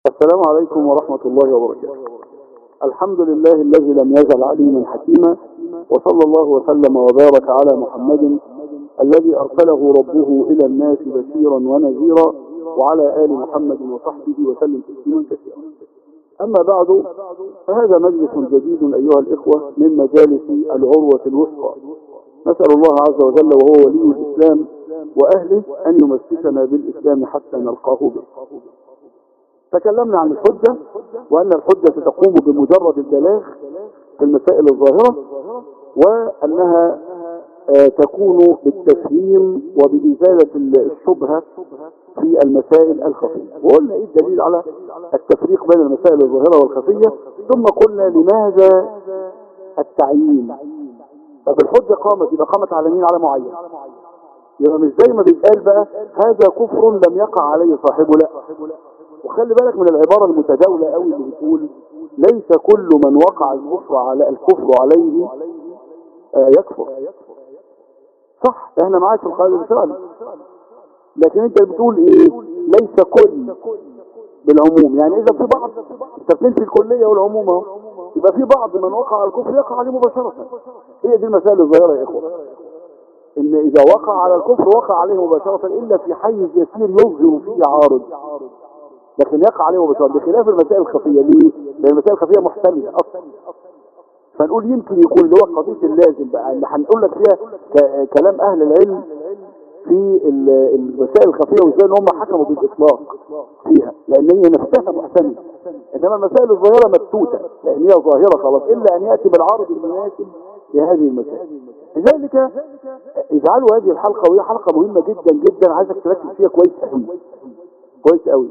السلام عليكم ورحمة الله وبركاته الحمد لله الذي لم يزل عليما حكيما وصلى الله وسلم وبارك على محمد الذي أرسله ربه إلى الناس بشيرا ونذيرا وعلى آل محمد وصحبه وسلم تسليما كثيرا أما بعد فهذا مجلس جديد أيها الإخوة من مجالس العروة الوثقى نسأل الله عز وجل وهو ولي الإسلام وأهله أن يمسكنا بالإسلام حتى نلقاه به تكلمنا عن الحجة وأن الحجة تقوم بمجرد البلاغ في المسائل الظاهرة وأنها آه، تكون بالتفهيم وبإزالة الشبهة في المسائل الخفية وقلنا إيه الدليل على التفريق بين المسائل الظاهرة والخفية ثم قلنا لماذا التعيين طب الحجة قامت يبقى قامت على مين على معين يبقى مش زي ما بيتقال بقى هذا كفر لم يقع عليه صاحبه لا وخلي بالك من العبارة المتداولة قوي اللي بتقول ليس كل من وقع الكفر على الكفر عليه آه يكفر صح احنا معاك في القاعدة دي فعلا لكن انت بتقول ايه ليس كل بالعموم يعني اذا في بعض انت بتنفي الكلية والعموم اهو يبقى في بعض من وقع على الكفر يقع عليه مباشرة هي دي المسائل الظاهرة يا اخوة ان اذا وقع على الكفر وقع عليه مباشرة الا في حيز يسير يظهر فيه عارض لكن يقع عليه مباشرة بخلاف المسائل الخفية ليه؟ لان المسائل الخفية محتملة اصلا فنقول يمكن يكون اللي هو قضية اللازم بقى اللي هنقول لك فيها ك- كلام اهل العلم في ال- المسائل الخفية وازاي ان هم حكموا بالاطلاق فيها لان هي نفسها محتملة انما المسائل الظاهرة مبتوتة لان هي ظاهرة خلاص الا ان يأتي بالعرض المناسب لهذه المسائل لذلك اجعلوا هذه الحلقة وهي حلقة مهمة جدا جدا عايزك تركز فيها كويس قوي كويس قوي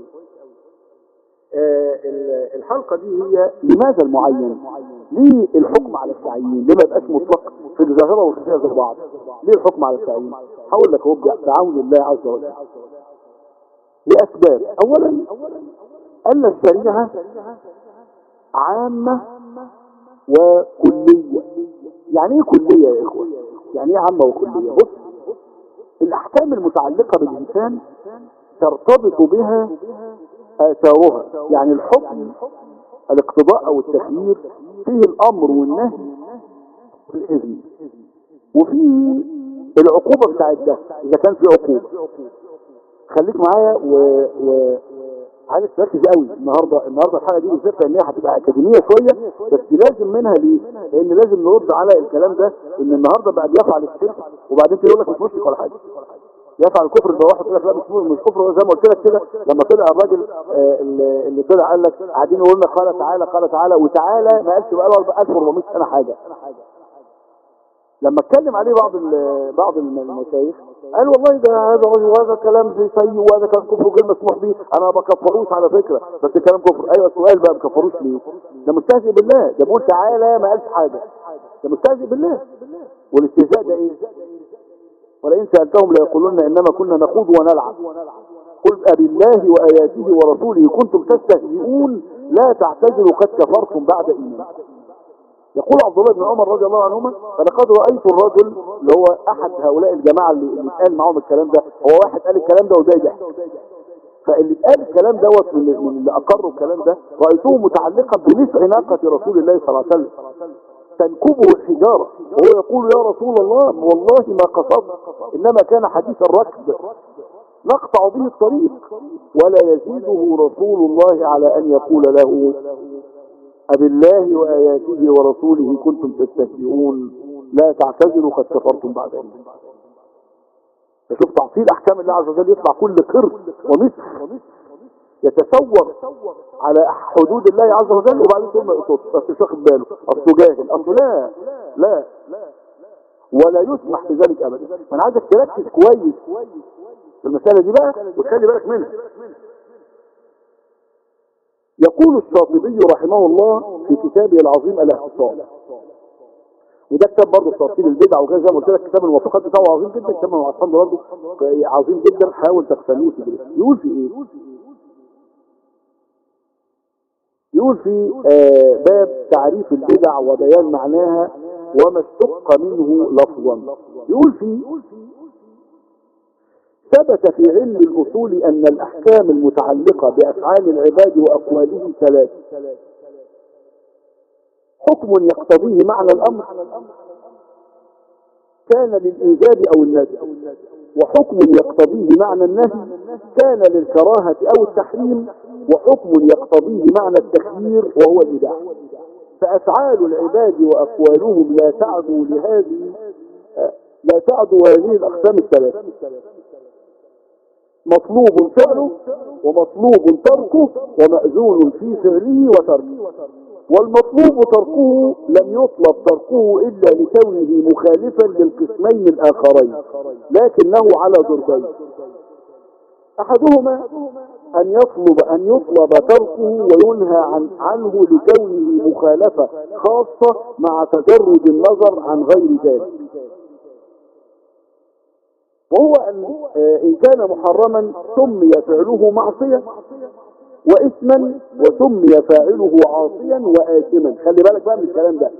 آه، ال- الحلقة دي هي لماذا المعين ليه الحكم على التعيين ليه ما يبقاش مطلق في الظاهرة والخفية زي بعض ليه الحكم على التعيين هقول لك هو بعون الله عز وجل لأسباب أولا أن الشريعة عامة وكلية يعني ايه كلية يا إخوة يعني ايه عامة وكلية بص الأحكام المتعلقة بالإنسان ترتبط بها آثارها يعني الحكم الاقتضاء أو التخيير فيه الأمر والنهي والإذن وفيه العقوبة بتاعت ده إذا كان في عقوبة خليك معايا و, و... عايز تركز قوي النهارده النهارده الحلقه دي بالذات لان هي هتبقى اكاديميه شويه بس لازم منها ليه؟ لان لازم نرد على الكلام ده ان النهارده بقى بيفعل الشرك وبعدين يقول لك مش مشرك ولا حاجه يفعل الكفر ده واحد يقول لك لا مش مش كفر زي ما قلت لك كده لما طلع الراجل آه، اللي اللي طلع قال لك قاعدين يقول لك قال تعالى قال تعالى وتعالى ما قالش بقى له 1400 سنه حاجه لما اتكلم عليه بعض ال- بعض المشايخ قال والله ده هذا رجل وهذا كلام زي سيء وهذا كان كفر غير مسموح به انا ما بكفروش على فكره بس الكلام كفر ايوه السؤال بقى ما بكفروش ليه ده مستهزئ بالله ده بيقول تعالى ما قالش حاجه ده مستهزئ بالله والاستهزاء ده ايه ولئن سالتهم ليقولون انما كنا نخوض ونلعب قل أبالله وآياته ورسوله كنتم تستهزئون لا تعتذروا قد كفرتم بعد إيمانكم يقول عبد الله بن عمر رضي الله عنهما فلقد رأيت الرجل اللي هو أحد هؤلاء الجماعة اللي اللي قال معاهم الكلام ده هو واحد قال الكلام ده وده ضحك فاللي قال الكلام دوت من من اللي أقروا الكلام ده رأيته متعلقا بنسع ناقة رسول الله صلى الله عليه وسلم تنكبه الحجارة وهو يقول يا رسول الله والله ما قصدت إنما كان حديث الركب نقطع به الطريق ولا يزيده رسول الله على أن يقول له أبالله وآياته ورسوله كنتم تستهزئون لا تعتذروا قد كفرتم بعد إيمان فشوف تعطيل أحكام الله عز وجل يطلع كل قرد ومثل يتصور على حدود الله عز وجل وبعدين ثم يقصد بس مش واخد باله اصله جاهل اصله لا لا ولا يسمح بذلك ابدا فانا عايزك تركز كويس في المساله دي بقى وتخلي بالك منها يقول الشاطبي رحمه الله في كتابه العظيم الاعتصام وده كتاب برضه تفصيل البدع وكذا زي ما قلت لك كتاب الموافقات بتاعه عظيم جدا كتاب المعصم ده برضه عظيم جدا حاول تقتنيه وتدرسه يقول في ايه يقول في آه باب تعريف البدع وبيان معناها وما اشتق منه لفظا يقول في ثبت في علم الأصول أن الأحكام المتعلقة بأفعال العباد وأقوالهم ثلاث حكم يقتضيه معنى الأمر كان للإيجاب أو النزع وحكم يقتضيه معنى النهي كان للكراهة أو التحريم وحكم يقتضيه معنى التخيير وهو الإباحة فأفعال العباد وأقوالهم لا تعدو لهذه لا تعدو هذه الأقسام الثلاثة مطلوب فعله ومطلوب تركه ومأذون في فعله وتركه والمطلوب تركه لم يطلب تركه إلا لكونه مخالفا للقسمين الآخرين لكنه على ضربين أحدهما أن يطلب أن يطلب تركه وينهى عن عنه لكونه مخالفة خاصة مع تجرد النظر عن غير ذلك وهو أن إن كان محرما سمي فعله معصية واسما وسمي فاعله عاصيا وآثما خلي بالك بقى من الكلام ده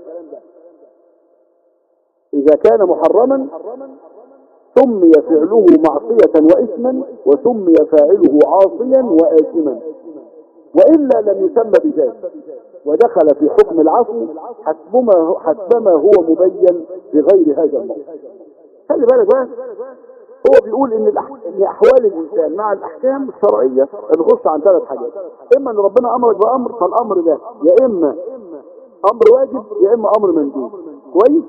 إذا كان محرما سمي فعله معصية واسما وسمي فاعله عاصيا وآثما وإلا لم يسمى بذلك ودخل في حكم العفو حسبما, حسبما هو مبين بغير هذا الموضوع خلي بالك بقى هو بيقول ان, إن احوال الانسان مع الاحكام الشرعية بتخش عن ثلاث حاجات اما ان ربنا امرك بامر فالامر ده يا اما امر واجب يا اما امر مندوب كويس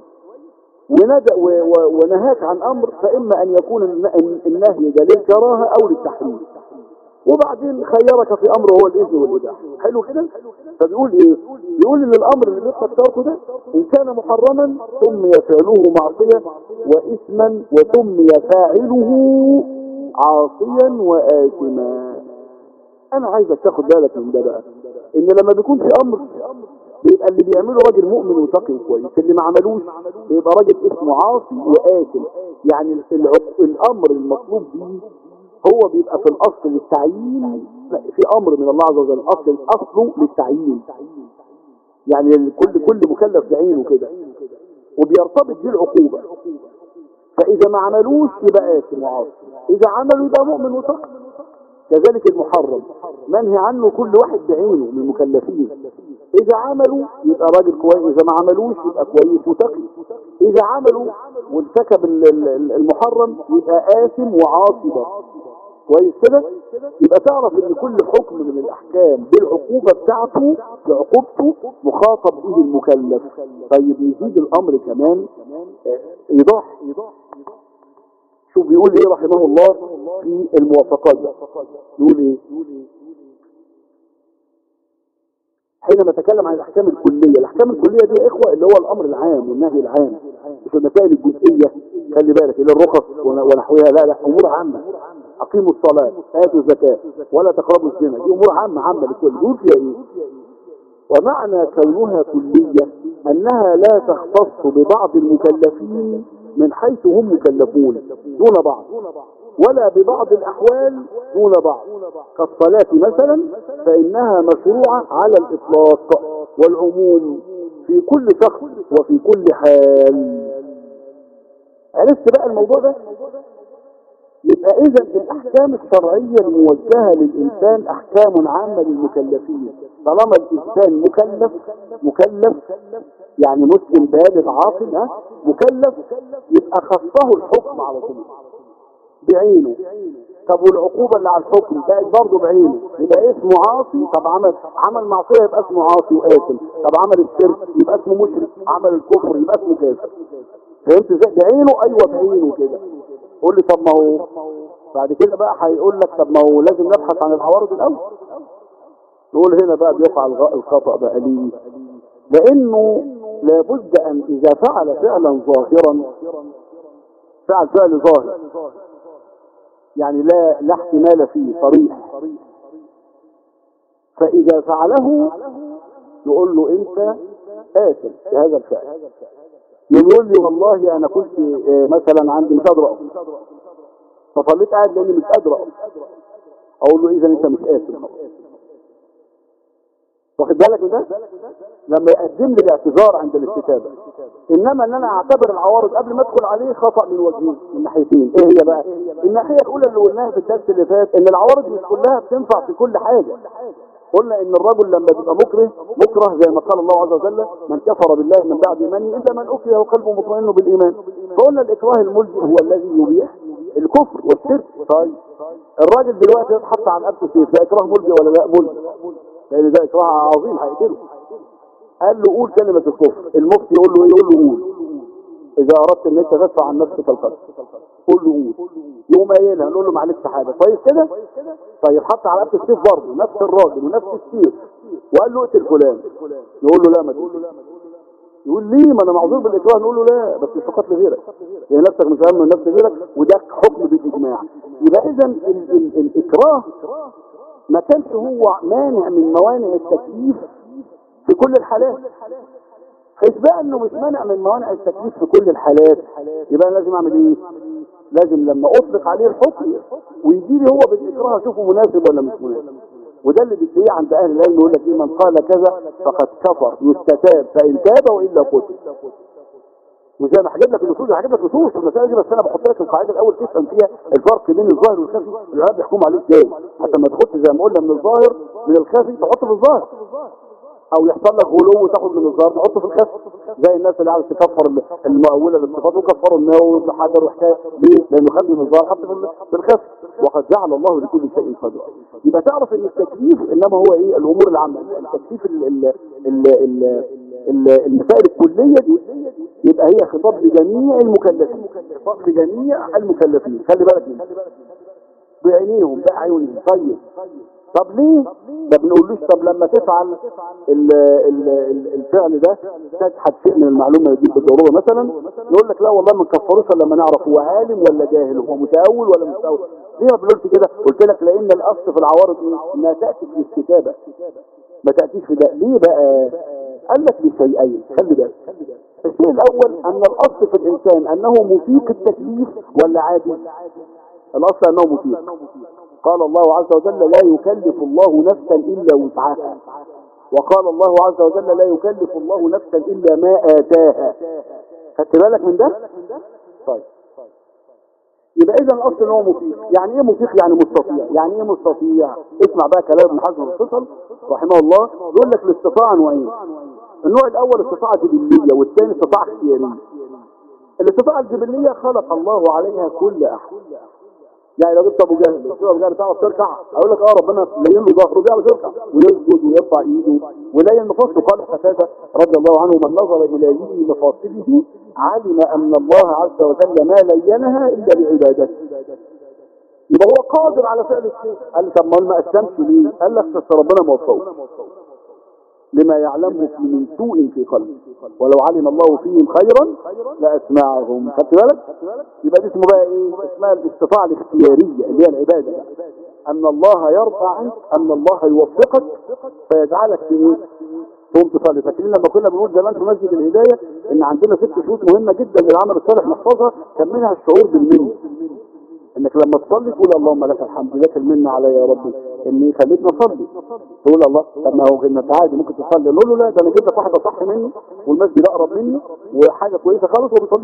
ونهاك عن امر فاما ان يكون النهي ده للكراهه او للتحريم وبعدين خيرك في امر هو الاذن والاباحه حلو كده فبيقول ايه بيقول ان الامر اللي بيطلق تركه ده ان كان محرما سمي فعله معصيه واثما وسمي فاعله عاصيا واثما انا عايزك تاخد بالك من ده بقى ان لما بيكون في امر بيبقى اللي بيعمله راجل مؤمن وتقي كويس اللي ما عملوش بيبقى راجل اسمه عاصي وآثم يعني الامر المطلوب به هو بيبقى في الاصل للتعيين في امر من الله عز وجل الاصل الاصل للتعيين يعني كل كل مكلف بعينه كده وبيرتبط بيه العقوبة فاذا ما عملوش يبقى آثم وعاصي اذا عملوا يبقى مؤمن وتقي كذلك المحرم منهي عنه كل واحد بعينه من المكلفين اذا عملوا يبقى راجل كويس اذا ما عملوش يبقى كويس وتقي اذا عملوا وارتكب المحرم يبقى آثم وعاصي كويس كده يبقى تعرف ان كل حكم من الاحكام بالعقوبة بتاعته بعقوبته مخاطب به المكلف طيب يزيد الامر كمان ايضاح شوف بيقول ايه رحمه الله في الموافقات ده يقول ايه حينما نتكلم عن الاحكام الكلية الاحكام الكلية دي يا اخوة اللي هو الامر العام والنهي العام مش المسائل الجزئية خلي بالك اللي الرخص ونحوها لا لا امور عامة اقيموا الصلاة اتوا الزكاة ولا تقربوا الزنا دي امور عامة عامة لكل يقول فيها ايه ومعنى كونها كلية انها لا تختص ببعض المكلفين من حيث هم مكلفون دون بعض ولا ببعض الأحوال دون بعض كالصلاة مثلا فإنها مشروعة على الإطلاق والعموم في كل شخص وفي كل حال عرفت بقى الموضوع ده يبقى إذا الأحكام الشرعية الموجهة للإنسان أحكام عامة للمكلفين طالما الإنسان مكلف مكلف يعني مسلم بالغ عاقل ها مكلف يبقى خصه الحكم على طول بعينه طب والعقوبة اللي على الحكم بقت برضه بعينه يبقى اسمه عاصي طب عمل عمل معصية يبقى اسمه عاصي وآثم طب عمل الشرك يبقى اسمه مشرك عمل الكفر يبقى اسمه كافر فهمت ازاي بعينه ايوه بعينه كده قول لي طب ما هو بعد كده بقى هيقول لك طب ما هو لازم نبحث عن العوارض الاول نقول هنا بقى بيقع الخطأ بقى ليه لانه لابد ان اذا فعل فعلا ظاهرا فعل فعل ظاهر يعني لا لا احتمال فيه صريح فاذا فعله يقول له انت آثم بهذا الفعل يقول لي والله انا كنت مثلا عندي مش قادر اقف فصليت قاعد لاني مش قادر اقف اقول له اذا انت مش آثم واخد بالك من ده لما يقدم لي الاعتذار عند الاستتابه انما ان انا اعتبر العوارض قبل ما ادخل عليه خطا من وجهين من ناحيتين ايه هي بقى الناحيه الاولى اللي قلناها في الدرس اللي فات ان العوارض مش كلها بتنفع في كل حاجه قلنا ان الرجل لما بيبقى مكره مكره زي ما قال الله عز وجل من كفر بالله من بعد ايمانه الا من اكره وقلبه مطمئن بالايمان فقلنا الاكراه الملجئ هو الذي يبيح الكفر والشرك طيب الراجل دلوقتي يتحط عن ابته سيف ده اكراه ملجئ ولا لا ملجئ لان ده اكراه عظيم هيقتله قال له قول كلمة الكفر المفتي يقول له ايه يقول له قول اذا اردت ان انت تدفع عن نفسك القتل قول له قول يقوم قايلها نقول له معلش حاجه كويس كده طيب حط على قفل السيف برضه نفس الراجل ونفس السيف وقال له اقتل فلان يقول له لا ما تقول يقول ليه ما انا معذور بالاكراه نقول له لا بس مش في قتل غيرك يعني نفسك مش اهم من نفس غيرك وده حكم بالاجماع يبقى اذا ال- ال- الاكراه ما كانش هو مانع من موانع التكليف في كل الحالات حيث بقى انه مش مانع من موانع التكليف في كل الحالات يبقى أنا لازم اعمل ايه لازم لما اطلق عليه الحكم ويجي لي هو بالاكراه اشوفه مناسب ولا مش مناسب وده اللي بتلاقيه عند اهل العلم يقول لك ايه من قال كذا فقد كفر يستتاب فان تاب والا قتل وزي ما هجيب لك الاصول هجيب لك نصوص في المساله دي بس انا بحط لك القاعده الاول تفهم فيها الفرق بين الظاهر والخفي العلماء بيحكموا عليه ازاي حتى ما تاخدش زي ما قلنا من الظاهر من الخفي تحطه في الظاهر او يحصل لك غلو وتاخد من الظاهر تحطه في الخفي زي الناس اللي عاوز تكفر المؤوله للصفات وكفروا النووي وابن حجر وحكايه ليه؟ لانه خد من الظاهر حط في ال- في الخفي وقد جعل الله لكل شيء قدر يبقى تعرف ان التكليف انما هو ايه الامور العامه التكليف ال ال ال ال ال- المسائل الكليه دي يبقى هي خطاب لجميع المكلفين خطاب لجميع المكلفين خلي بالك منه بعينيهم بأعينهم طيب طب ليه ما بنقولوش طب لما تفعل ال ال ال الفعل ده تجحد شيء من المعلومه دي بالضروره مثلا نقول لك لا والله ما نكفروش الا لما نعرف هو عالم ولا جاهل هو متاول ولا متاول ليه ما بنقولش كده قلت لك لان الاصل في العوارض ايه انها تاتي في الاستتابه ما تاتيش في ده ليه بقى قال لك لشيئين خلي بالك الشيء الاول ان الاصل في الانسان انه مفيق التكليف ولا عاجز الاصل انه مفيق قال الله عز وجل لا يكلف الله نفسا الا وسعها وقال الله عز وجل لا يكلف الله نفسا الا ما اتاها خدت بالك من ده طيب يبقى اذا الاصل ان هو مفيق يعني ايه مفيق يعني مستطيع يعني ايه مستطيع اسمع بقى كلام ابن حزم الفصل رحمه الله يقول لك الاستطاعه نوعين النوع الاول استطاعه جبليه والثاني استطاعه اختياريه الاستطاعه الجبليه خلق الله عليها كل احد يعني لو جبت ابو جهل قلت له ابو جهل تعرف تركع اقول لك اه ربنا لين له ظهره بيعرف يركع ويسجد ويرفع ايده ولين مفاصله قال قتاده رضي الله عنه من نظر الى لين مفاصله علم ان الله عز وجل ما لينها الا بعبادته يبقى هو قادر على فعل الشيء قال لي طب ما ما اسلمش ليه قال لك بس ربنا ما وفقوش لما يعلمه في من سوء في قلبه ولو علم الله فيهم خيرا لاسمعهم خدت بالك يبقى دي اسمه بقى ايه اسمها الاستطاعه الاختياريه اللي هي العباده بقى. ان الله يرضى عنك ان الله يوفقك فيجعلك في ايه تقوم تصلي فاكرين لما كنا بنقول زمان في مسجد الهدايه ان عندنا ست شروط مهمه جدا للعمل الصالح نحفظها كان منها الشعور بالمنه انك لما تصلي تقول اللهم لك الحمد لك المنه علي يا ربي اني خليتني اصلي تقول الله طب ما هو انت عادي ممكن تصلي نقول له لا ده انا جبت لك واحده صح مني والمسجد اقرب مني وحاجه كويسه خالص وبيصلي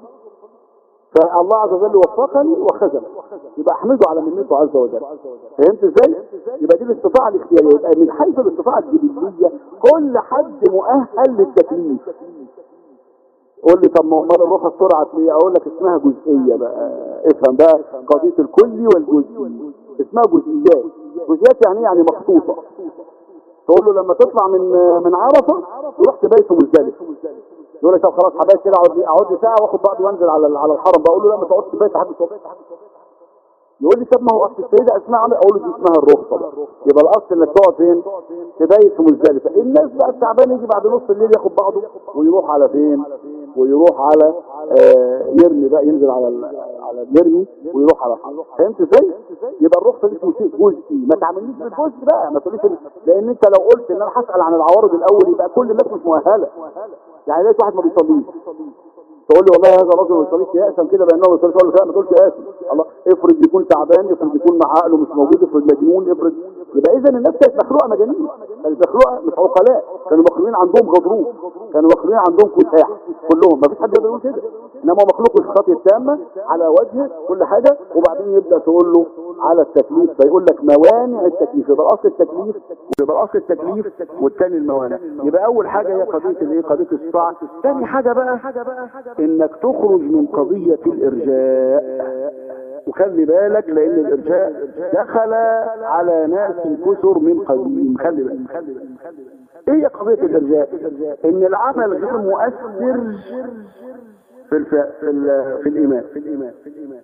فالله عز وجل وفقني وخزن يبقى احمده على منته عز وجل فهمت ازاي يبقى دي الاستطاعه الاختياريه يبقى من حيث الاستطاعه الجبليه كل حد مؤهل للتكليف قول لي طب ما امال الرخص سرعه ليه اقول لك اسمها جزئيه بقى افهم بقى قضيه الكلي والجزئي اسمها جزئيات جزئيات يعني إيه؟ يعني مخصوصه تقول له لما تطلع من من عرفه تروح تبيت مزدلفه يقول لك طب خلاص حبايب كده اقعد لي اقعد لي ساعه واخد بعضي وانزل على على الحرم بقول له لا ما تقعدش تبيت لحد الصبح يقول لي طب ما هو اصل السيده اسماء عمل اقول له دي اسمها الرخصه بقى يبقى الاصل انك تقعد فين تبيت في مزدلفه الناس بقى التعبان يجي بعد نص الليل ياخد بعضه ويروح على فين ويروح على آه يرمي بقى ينزل على ال- على المرمي ويروح على الحرم فهمت ازاي يبقى الرخصه دي اسمه شيء جزئي ما تعملنيش بالجزء بقى ما تقوليش إن- لان انت لو قلت ان انا هسال عن العوارض الاول يبقى كل الناس مش مؤهله يعني لقيت واحد ما بيصليش تقول لي والله هذا رجل ما بيصليش يأسم كده بانه ما بيصليش اقول له لا ما تقولش يأسم الله افرض يكون تعبان افرض يكون مع عقله مش موجود افرض مجنون افرض يبقى اذا الناس كانت مخلوقه مجانين كانت مخلوقه مش عقلاء كانوا مخلوقين عندهم غضروف كانوا مخلوقين عندهم كساح كلهم ما فيش حد يقدر يقول كده انما هو مخلوق بالصفات التامه على وجهه كل حاجه وبعدين يبدا تقول له على التكليف فيقول لك موانع التكليف يبقى اصل التكليف يبقى اصل التكليف والثاني الموانع يبقى اول حاجه هي قضيه الايه قضيه الصفات ثاني حاجه بقى انك تخرج من قضيه الارجاء وخلي بالك لان الارجاء دخل على ناس كثر من قديم خلي بالك ايه هي قضيه الارجاء ان العمل غير مؤثر في الف... في, ال... في الايمان في الايمان في الايمان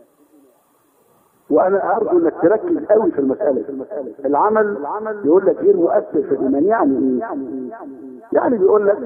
وانا ارجو انك تركز قوي في المساله العمل يقول لك غير مؤثر في الايمان يعني ايه يعني بيقول لك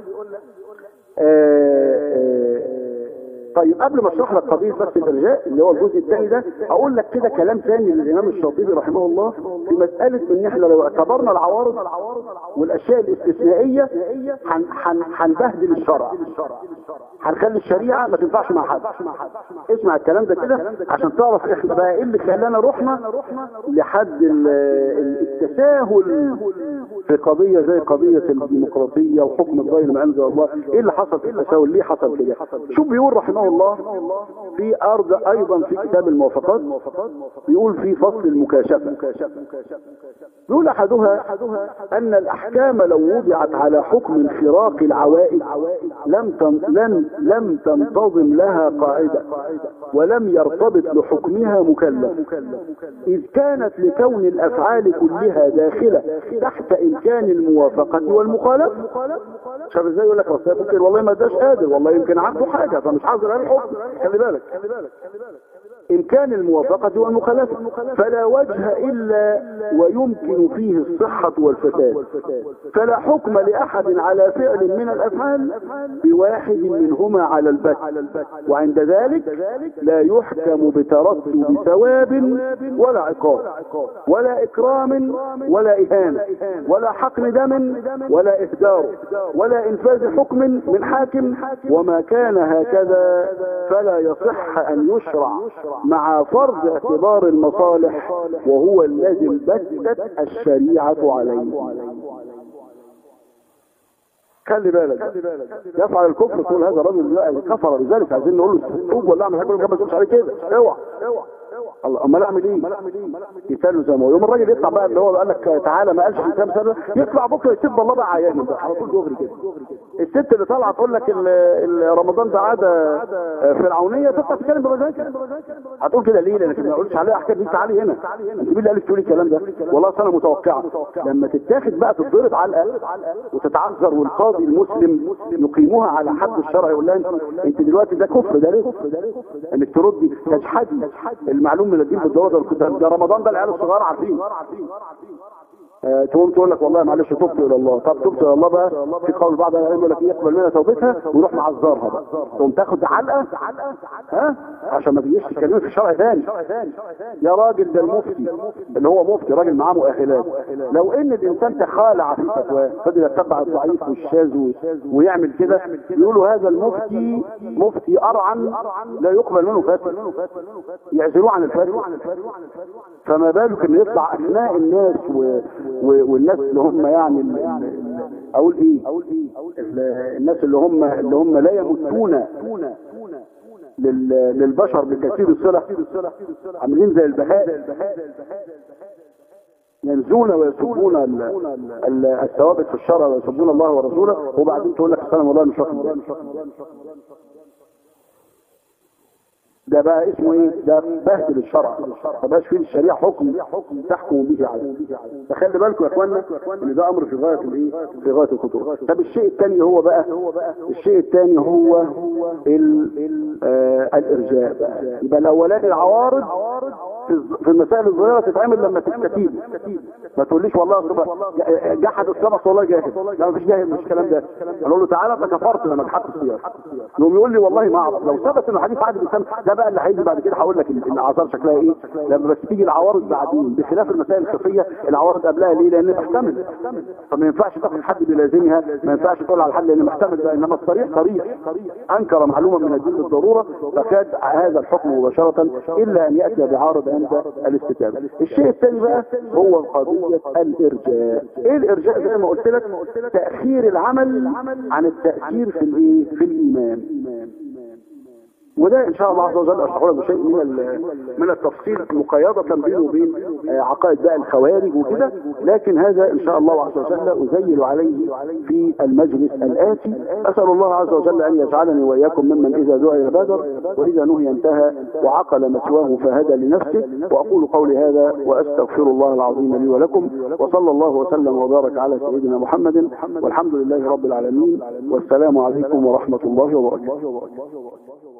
آه آه طيب قبل ما اشرح لك قضيه بس الارجاء اللي هو الجزء الثاني ده اقول لك كده كلام ثاني للامام الشاطبي رحمه الله في مساله ان احنا لو اعتبرنا العوارض والاشياء الاستثنائيه هنبهدل الشرع هنخلي الشريعه ما تنفعش مع حد اسمع الكلام ده كده عشان تعرف احنا بقى ايه اللي خلانا رحنا لحد التساهل في قضيه زي قضيه الديمقراطيه وحكم الغير ما انزل الله ايه اللي حصل في التساهل ليه حصل كده شوف بيقول رحمه الله في أرض أيضا في كتاب الموافقات بيقول في فصل المكاشفة يقول أحدها أن الأحكام لو وضعت على حكم انفراق العوائد لم لم لم تنتظم لها قاعدة ولم يرتبط لحكمها مكلف إذ كانت لكون الأفعال كلها داخلة تحت إمكان الموافقة والمخالفة شاف ازاي يقول لك رسول ممكن والله ما داش قادر والله يمكن عنده حاجة فمش حاضر على الحكم خلي بالك إمكان الموافقة والمخالفة فلا وجه إلا ويمكن فيه الصحة والفساد فلا حكم لأحد على فعل من الأفعال بواحد منهما على البت وعند ذلك لا يحكم بترتب ثواب ولا عقاب ولا إكرام ولا إهانة ولا حقن دم ولا إهدار ولا إنفاذ حكم من حاكم وما كان هكذا فلا يصح أن يشرع مع فرض اعتبار المصالح وهو الذي البتت الشريعة عليه خلي بالك يفعل الكفر تقول هذا رجل كفر بذلك عايزين نقول له توب ولا اعمل حاجه ما تقولش عليه كده اوعى الله امال اعمل ايه يسالوا زي ما هو يوم الراجل يطلع بقى اللي هو قال لك تعالى ما قالش كام سنه يطلع بكره يسيب الله بقى عيان بقى على طول دغري كده الست اللي طالعه تقول لك رمضان ده عاده فرعونيه تطلع تتكلم بمزاجها هتقول كده ليه لانك ما قلتش عليها احكام دي تعالي هنا انت مين اللي قالك تقولي الكلام ده والله انا متوقعه لما تتاخد بقى تتضرب علقه وتتعذر والقاضي المسلم يقيموها على حد الشرع يقول لها انت انت دلوقتي ده كفر ده ليه انك تردي تجحدي المعلوم من الدين بالضروره ده رمضان ده العيال الصغار عارفين آه تقوم تقول لك والله معلش تبت الى الله طب تبت الى الله بقى في قول بعض العلماء يقول لك يقبل منها توبتها ويروح معذرها بقى تقوم تاخد علقه ها عشان ما تجيش تتكلمي في الشرع ثاني يا راجل ده المفتي اللي هو مفتي راجل معاه مؤهلات لو ان الانسان تخالع في فتواه فضل يتبع الضعيف والشاذ ويعمل كده يقولوا هذا المفتي مفتي ارعن لا يقبل منه فتوى يعزلوه عن الفتوى فما بالك ان يطلع اثناء الناس و والناس اللي هم يعني اقول ايه الناس اللي هم اللي هم لا يمتون للبشر بكثير الصلة عاملين زي البهاء ينزون ويسبون الثوابت في الشرع ويسبون الله ورسوله وبعدين تقول لك السلام والله مش واخد ده بقى اسمه ايه ده بهدل الشرع ما بقاش فيه الشريعه حكم تحكم به عليه فخلي بالكم يا اخوانا ان ده امر في غايه الايه في غايه الخطوره طب الشيء الثاني هو بقى الشيء الثاني هو ال آه الارجاء بقى يبقى الاولاني العوارض في المسائل الصغيره تتعمل لما تستفيد ما تقوليش والله أصل ج- جحد السمك والله جاهل لا مفيش جاهل مش الكلام ده اقول له تعالى انت كفرت لما جحدت الصيام يقوم يقول لي والله ما اعرف لو ثبت انه حديث عادل الاسلام ده بقى اللي هيجي بعد كده هقول لك ال- الاعذار شكلها ايه لما بس تيجي العوارض بعدين بخلاف المسائل الخفيه العوارض قبلها ليه لان محتمل فما ينفعش تاخد حد بلازمها ما ينفعش تقول على الحل لان محتمل بقى انما الصريح صريح انكر معلومه من الدين بالضروره فكاد هذا الحكم مباشره الا ان ياتي بعارض عند الاستتابه الشيء الثاني بقى هو قضيه الارجاء ايه الارجاء زي ما قلت لك تاخير العمل عن التاثير في الايه في الايمان وده ان شاء الله عز وجل اشرحه لك بشيء من ال- من التفصيل مقياده بينه وبين آه، عقائد بقى الخوارج وكده لكن هذا ان شاء الله عز وجل ازيل عليه في المجلس الاتي اسال الله عز وجل ان يجعلني واياكم ممن اذا دعي بادر واذا نهي انتهى وعقل مثواه فهدى لنفسه واقول قولي هذا واستغفر الله العظيم لي ولكم وصلى الله وسلم وبارك على سيدنا محمد والحمد لله رب العالمين والسلام عليكم ورحمه الله وبركاته